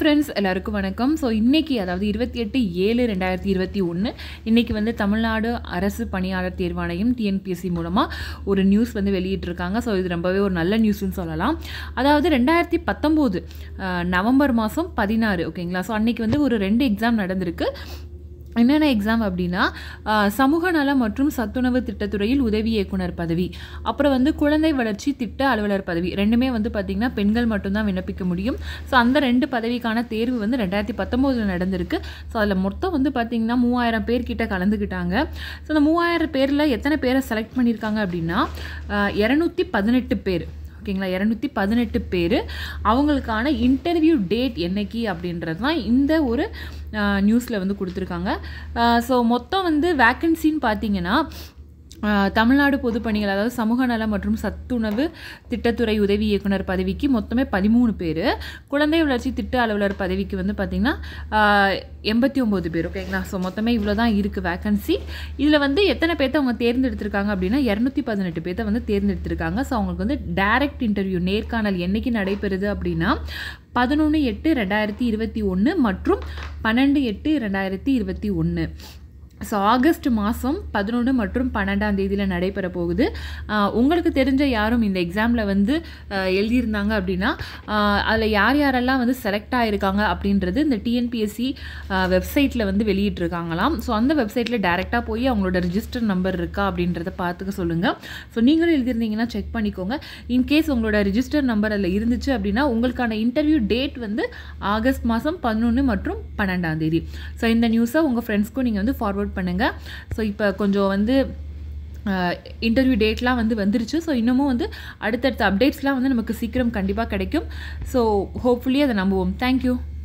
friends எல்லாருக்கும் வணக்கம் so இன்றைக்கி அதாவது இருபத்தி எட்டு ஏழு ரெண்டாயிரத்தி இருபத்தி ஒன்று இன்றைக்கி வந்து தமிழ்நாடு அரசு பணியாளர் தேர்வாணையம் டிஎன்பிஎஸ்சி மூலமாக ஒரு நியூஸ் வந்து வெளியிட்டிருக்காங்க ஸோ இது ரொம்பவே ஒரு நல்ல நியூஸ்னு சொல்லலாம் அதாவது ரெண்டாயிரத்தி பத்தொம்போது நவம்பர் மாதம் பதினாறு ஓகேங்களா ஸோ அன்றைக்கி வந்து ஒரு ரெண்டு எக்ஸாம் நடந்திருக்கு என்னென்ன எக்ஸாம் அப்படின்னா ஆஹ், சமூக நலம் மற்றும் சத்துணவு திட்டத்துறையில் உதவி இயக்குனர் பதவி அப்புறம் வந்து குழந்தை வளர்ச்சி திட்ட அலுவலர் பதவி ரெண்டுமே வந்து பார்த்திங்கன்னா பெண்கள் மட்டும்தான் விண்ணப்பிக்க முடியும் ஸோ அந்த ரெண்டு பதவிக்கான தேர்வு வந்து ரெண்டாயிரத்தி பத்தொம்போதில் நடந்திருக்கு ஸோ அதில் மொத்தம் வந்து பார்த்திங்கன்னா மூவாயிரம் பேர் கிட்ட கலந்துக்கிட்டாங்க ஸோ அந்த மூவாயிரம் பேரில் எத்தனை பேரை செலக்ட் பண்ணியிருக்காங்க அப்படின்னா இரநூத்தி பதினெட்டு பேர் ஓகேங்களா இரநூத்தி பதினெட்டு பேர் அவங்களுக்கான இன்டர்வியூ டேட் என்னைக்கு அப்படின்றது தான் இந்த ஒரு நியூஸில் வந்து கொடுத்துருக்காங்க ஸோ மொத்தம் வந்து வேக்கன்சின்னு பார்த்தீங்கன்னா ஆஹ், தமிழ்நாடு பொதுப்பணிகள் அதாவது சமூக நலம் மற்றும் சத்துணவு திட்டத்துறை உதவி இயக்குனர் பதவிக்கு மொத்தமே பதிமூணு பேர் குழந்தை வளர்ச்சி திட்ட அலுவலர் பதவிக்கு வந்து பார்த்திங்கன்னா எண்பத்தி ஒம்பது பேர் ஓகேங்களா ஸோ மொத்தமே இவ்வளோ தான் இருக்குது வேக்கன்சி இதில் வந்து எத்தனை பேர்த்த அவங்க தேர்ந்தெடுத்திருக்காங்க அப்படின்னா இரநூத்தி பதினெட்டு பேர்த்த வந்து தேர்ந்தெடுத்திருக்காங்க ஸோ அவங்களுக்கு வந்து டைரக்ட் இன்டர்வியூ நேர்காணல் என்னைக்கு நடைபெறுது அப்படின்னா பதினொன்று எட்டு ரெண்டாயிரத்தி இருபத்தி ஒன்று மற்றும் பன்னெண்டு எட்டு ரெண்டாயிரத்தி இருபத்தி ஒன்று ஸோ ஆகஸ்ட் மாதம் பதினொன்று மற்றும் பன்னெண்டாம் தேதியில் நடைபெற போகுது ஆஹ் உங்களுக்கு தெரிஞ்ச யாரும் இந்த எக்ஸாமில் வந்து ஆஹ் எழுதியிருந்தாங்க அப்படின்னா அதில் யார் யாரெல்லாம் வந்து செலக்ட் ஆகிருக்காங்க அப்படின்றது இந்த டிஎன்பிஎஸ்சி வெப்சைட்டில் வந்து வெளியிட்டிருக்காங்களாம் ஸோ அந்த வெப்சைட்டில் டேரெக்டாக போய் அவங்களோட ரிஜிஸ்டர் நம்பர் இருக்கா அப்படின்றத பார்த்துக்க சொல்லுங்கள் ஸோ நீங்களும் எழுதியிருந்தீங்கன்னா செக் பண்ணிக்கோங்க இன்கேஸ் உங்களோட ரிஜிஸ்டர் நம்பர் அதில் இருந்துச்சு அப்படின்னா உங்களுக்கான இன்டர்வியூ டேட் வந்து ஆகஸ்ட் மாதம் பதினொன்று மற்றும் பன்னெண்டாம் தேதி ஸோ இந்த நியூஸை உங்கள் ஃப்ரெண்ட்ஸ்க்கும் நீங்கள் வந்து ஃபார்வர்ட் பண்ணுங்கள் ஸோ இப்போ கொஞ்சம் வந்து இன்டர்வியூ டேட்லாம் வந்து வந்துருச்சு ஸோ இன்னமும் வந்து அடுத்தடுத்த அப்டேட்ஸ்லாம் வந்து நமக்கு சீக்கிரம் கண்டிப்பாக கிடைக்கும் ஸோ ஹோப்ஃபுல்லி அதை நம்புவோம் தேங்க்யூ